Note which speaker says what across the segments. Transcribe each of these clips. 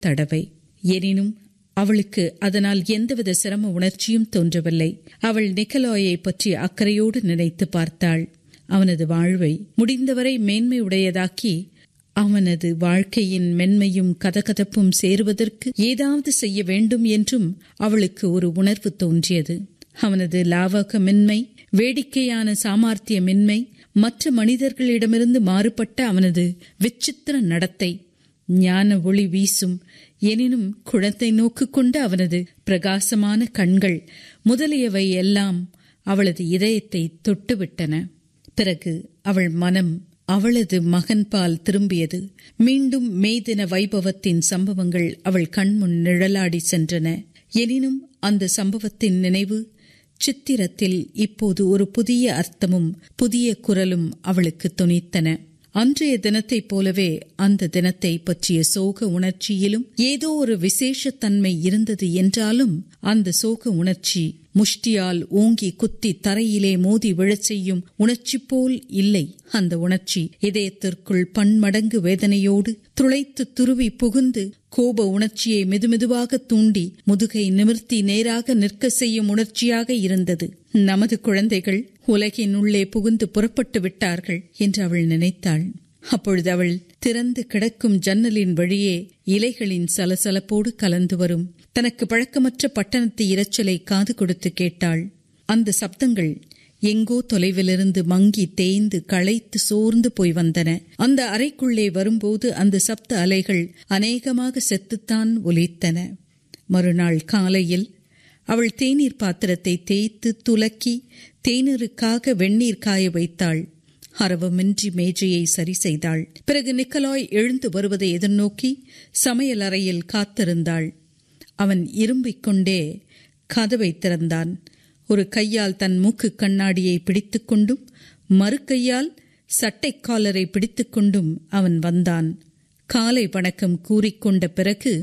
Speaker 1: தடவை எனினும் அவளுக்கு அதனால் எந்தவித சிரம உணர்ச்சியும் தோன்றவில்லை அவள் நிக்கலாயை பற்றி அக்கறையோடு நினைத்து பார்த்தாள் அவனது வாழ்வை முடிந்தவரை மேன்மையுடையதாக்கி அவனது வாழ்க்கையின் மென்மையும் கதகதப்பும் சேருவதற்கு ஏதாவது செய்ய வேண்டும் என்றும் அவளுக்கு ஒரு உணர்வு தோன்றியது அவனது லாவகமின்மை வேடிக்கையான சாமர்த்தியமின்மை மற்ற மனிதர்களிடமிருந்து மாறுபட்ட அவனது விசித்திர நடத்தை ஞான ஒளி வீசும் எனினும் குழந்தை நோக்கு கொண்ட அவனது பிரகாசமான கண்கள் முதலியவை எல்லாம் அவளது இதயத்தை தொட்டுவிட்டன பிறகு அவள் மனம் அவளது மகன்பால் திரும்பியது மீண்டும் மேதின வைபவத்தின் சம்பவங்கள் அவள் கண்முன் நிழலாடி சென்றன எனினும் அந்த சம்பவத்தின் நினைவு சித்திரத்தில் இப்போது ஒரு புதிய அர்த்தமும் புதிய குரலும் அவளுக்கு துணித்தன அன்றைய தினத்தைப் போலவே அந்த தினத்தை பற்றிய சோக உணர்ச்சியிலும் ஏதோ ஒரு விசேஷத்தன்மை இருந்தது என்றாலும் அந்த சோக உணர்ச்சி முஷ்டியால் ஓங்கி குத்தி தரையிலே மோதி விழச் செய்யும் உணர்ச்சி போல் இல்லை அந்த உணர்ச்சி இதயத்திற்குள் பன்மடங்கு வேதனையோடு துளைத்து துருவி புகுந்து கோப உணர்ச்சியை மெதுமெதுவாக தூண்டி முதுகை நிமிர்த்தி நேராக நிற்க செய்யும் உணர்ச்சியாக இருந்தது நமது குழந்தைகள் உலகின் உள்ளே புகுந்து புறப்பட்டு விட்டார்கள் என்று அவள் நினைத்தாள் அப்பொழுது அவள் திறந்து கிடக்கும் ஜன்னலின் வழியே இலைகளின் சலசலப்போடு கலந்து வரும் தனக்கு பழக்கமற்ற பட்டணத்து இரைச்சலை காது கொடுத்து கேட்டாள் அந்த சப்தங்கள் எங்கோ தொலைவிலிருந்து மங்கி தேய்ந்து களைத்து சோர்ந்து போய் வந்தன அந்த அறைக்குள்ளே வரும்போது அந்த சப்த அலைகள் அநேகமாக செத்துத்தான் ஒலித்தன மறுநாள் காலையில் அவள் தேநீர் பாத்திரத்தை தேய்த்து துலக்கி தேநீருக்காக வெந்நீர் காய வைத்தாள் அரவமின்றி மேஜையை சரி செய்தாள் பிறகு நிக்கலாய் எழுந்து வருவதை எதிர்நோக்கி சமையல் அறையில் காத்திருந்தாள் அவன் இரும்பிக் கொண்டே கதவை திறந்தான் ஒரு கையால் தன் மூக்கு கண்ணாடியை பிடித்துக்கொண்டும் மறு கையால் சட்டை காலரை பிடித்துக்கொண்டும் அவன் வந்தான் காலை வணக்கம் கூறிக்கொண்ட பிறகு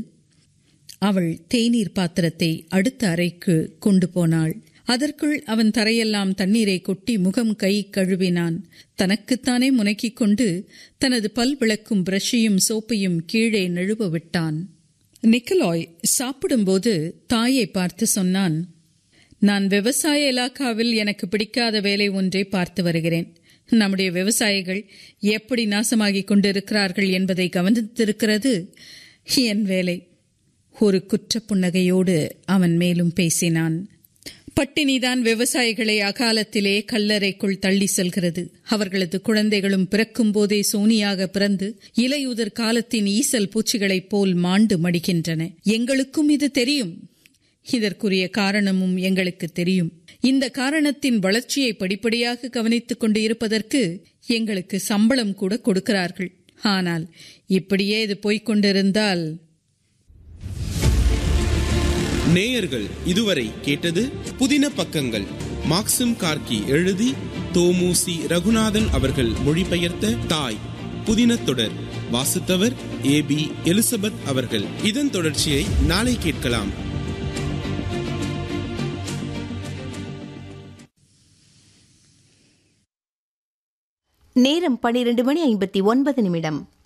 Speaker 1: அவள் தேநீர் பாத்திரத்தை அடுத்த அறைக்கு கொண்டு போனாள் அதற்குள் அவன் தரையெல்லாம் தண்ணீரை கொட்டி முகம் கை கழுவினான் தனக்குத்தானே முனக்கிக் கொண்டு தனது பல் விளக்கும் பிரஷையும் சோப்பையும் கீழே நழுவ விட்டான் நிக்கலாய் சாப்பிடும்போது தாயை பார்த்து சொன்னான் நான் விவசாய இலாக்காவில் எனக்கு பிடிக்காத வேலை ஒன்றை பார்த்து வருகிறேன் நம்முடைய விவசாயிகள் எப்படி நாசமாகிக் கொண்டிருக்கிறார்கள் என்பதை கவனித்திருக்கிறது என் வேலை ஒரு குற்ற புன்னகையோடு அவன் மேலும் பேசினான் பட்டினிதான் விவசாயிகளை அகாலத்திலே கல்லறைக்குள் தள்ளி செல்கிறது அவர்களது குழந்தைகளும் பிறக்கும் போதே சோனியாக பிறந்து இலையுதிர் காலத்தின் ஈசல் பூச்சிகளைப் போல் மாண்டு மடிக்கின்றன எங்களுக்கும் இது தெரியும் இதற்குரிய காரணமும் எங்களுக்கு தெரியும் இந்த காரணத்தின் வளர்ச்சியை படிப்படியாக கவனித்துக் கொண்டு இருப்பதற்கு எங்களுக்கு சம்பளம் கூட கொடுக்கிறார்கள் ஆனால் இப்படியே இது போய்க் கொண்டிருந்தால்
Speaker 2: நேயர்கள் இதுவரை கேட்டது புதின பக்கங்கள் மாக்சிம் கார்கி எழுதி தோமுசி ரகுநாதன் அவர்கள் மொழிபெயர்த்த தாய் புதின தொடர் வாசித்தவர் ஏ பி எலிசபெத் அவர்கள் இதன் தொடர்ச்சியை நாளை கேட்கலாம்
Speaker 3: நேரம் பனிரெண்டு மணி ஐம்பத்தி ஒன்பது நிமிடம்